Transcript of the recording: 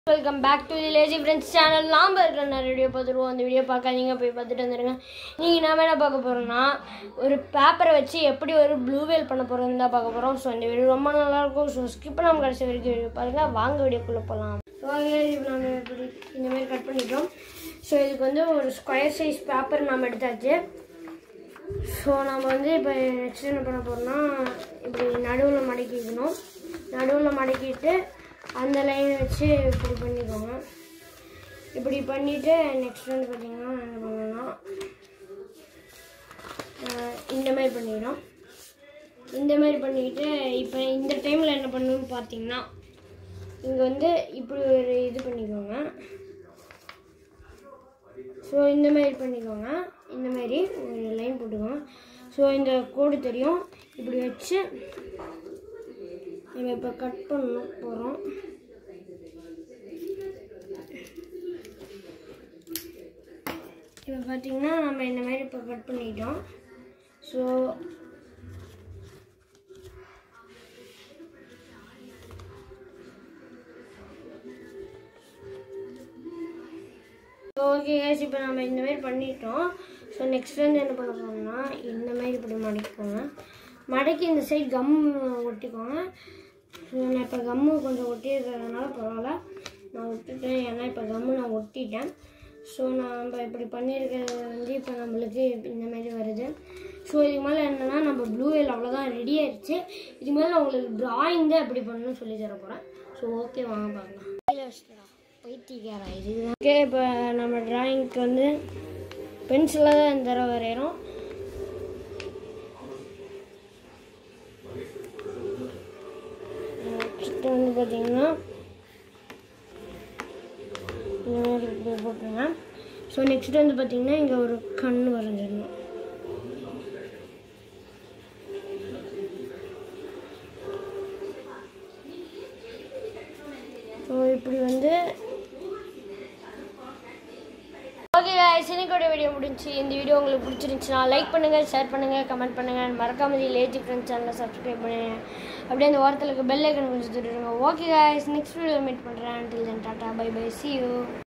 welcome back to the lazy friends channel நாம் இருக்கிற நிறைய வீடியோ பார்த்துருவோம் அந்த வீடியோ பார்க்காதீங்க போய் பார்த்துட்டு வந்துடுங்க நீங்கள் நாம என்ன பார்க்க போகிறோம்னா ஒரு பேப்பரை வச்சு எப்படி ஒரு ப்ளூ வேல் பண்ண போகிறோம்னு தான் பார்க்க போகிறோம் ஸோ இந்த வீடியோ ரொம்ப நல்லாயிருக்கும் ஸோ ஸ்கிப் பண்ணாமல் கடைசி வரைக்கும் வீடியோ பாருங்கள் வாங்க வீடியோக்குள்ளே போகலாம் ஸோ இப்போ நம்ம இப்படி இந்த மாதிரி கட் பண்ணிட்டோம் ஸோ இதுக்கு வந்து ஒரு ஸ்கொயர் சைஸ் பேப்பர் நாம் எடுத்தாச்சு ஸோ நம்ம வந்து இப்போ நெக்ஸ்ட் என்ன பண்ண போகிறோம்னா இப்படி நடுவில் மடக்கிக்கணும் நடுவில் மடக்கிட்டு அந்த லைன் வச்சு இப்படி பண்ணிக்கோங்க இப்படி பண்ணிவிட்டு நெக்ஸ்ட் வந்து பார்த்தீங்கன்னா என்ன பண்ணணும்னா ஆஹ் இந்த மாதிரி பண்ணிக்கணும் இந்த மாதிரி பண்ணிக்கிட்டு இப்போ இந்த டைமில் என்ன பண்ணணும்னு பார்த்தீங்கன்னா இங்கே வந்து இப்படி ஒரு இது பண்ணிக்கோங்க ஸோ இந்த மாதிரி பண்ணிக்கோங்க இந்த மாதிரி ஒரு லைன் போட்டுக்கோங்க ஸோ இந்த கோடு தெரியும் இப்படி வச்சு நம்ம இப்போ கட் பண்ண போகிறோம் இப்போ பார்த்தீங்கன்னா நம்ம இந்த மாதிரி இப்போ கட் பண்ணிட்டோம் ஸோ ஓகே கேஸ் இப்போ நம்ம இந்த மாதிரி பண்ணிட்டோம் ஸோ நெக்ஸ்ட் வந்து என்ன பண்ண போகிறோம்னா இந்த மாதிரி இப்படி மடக்கிக்கோங்க மடக்கி இந்த சைடு கம் ஒட்டிக்கோங்க ஸோ நான் இப்போ கம்மு கொஞ்சம் ஒட்டியிருக்கிறதுனால பரவாயில்ல நான் விட்டுட்டேன் ஏன்னா இப்போ கம்மு நான் ஒட்டிட்டேன் ஸோ நம்ம இப்படி பண்ணியிருக்கிறது வந்து இப்போ நம்மளுக்கு இந்த மாதிரி வருது ஸோ இதுக்கு மேலே என்னென்னா நம்ம ப்ளூ வேல் அவ்வளோதான் ரெடி ஆயிடுச்சு இதுக்கு மேலே நான் உங்களுக்கு டிராயிங் தான் எப்படி பண்ணணும்னு சொல்லி தர போகிறேன் ஸோ ஓகே வாங்க பார்க்கலாம் கீழே வச்சுட்டா பைத்தியக்காரா இது ஓகே இப்போ நம்ம டிராயிங்க்கு வந்து பென்சிலில் தான் இந்த தடவை வரைகிறோம் நெக்ஸ்ட் வந்து பார்த்தீங்கன்னா இந்த மாதிரி இப்படி போட்டுருங்க ஸோ நெக்ஸ்ட் வந்து பார்த்தீங்கன்னா இங்கே ஒரு கண் வரைஞ்சிடணும் ஸோ இப்படி வந்து ஓகே சினிக்கோட வீடியோ முடிஞ்சு இந்த வீடியோ உங்களுக்கு பிடிச்சிருந்துச்சுன்னா லைக் பண்ணுங்கள் ஷேர் பண்ணுங்கள் கமெண்ட் பண்ணுங்கள் மறக்காம லேஜி ஃப்ரெண்ட்ஸ் சேனலை சப்ஸ்கிரைப் பண்ணுங்க அப்படியே அந்த ஓரத்தில் இருக்க பெல் ஐக்கன் கொஞ்சம் தொட்டுருங்க okay guys next video meet பண்ணுறேன் till then tata bye bye see you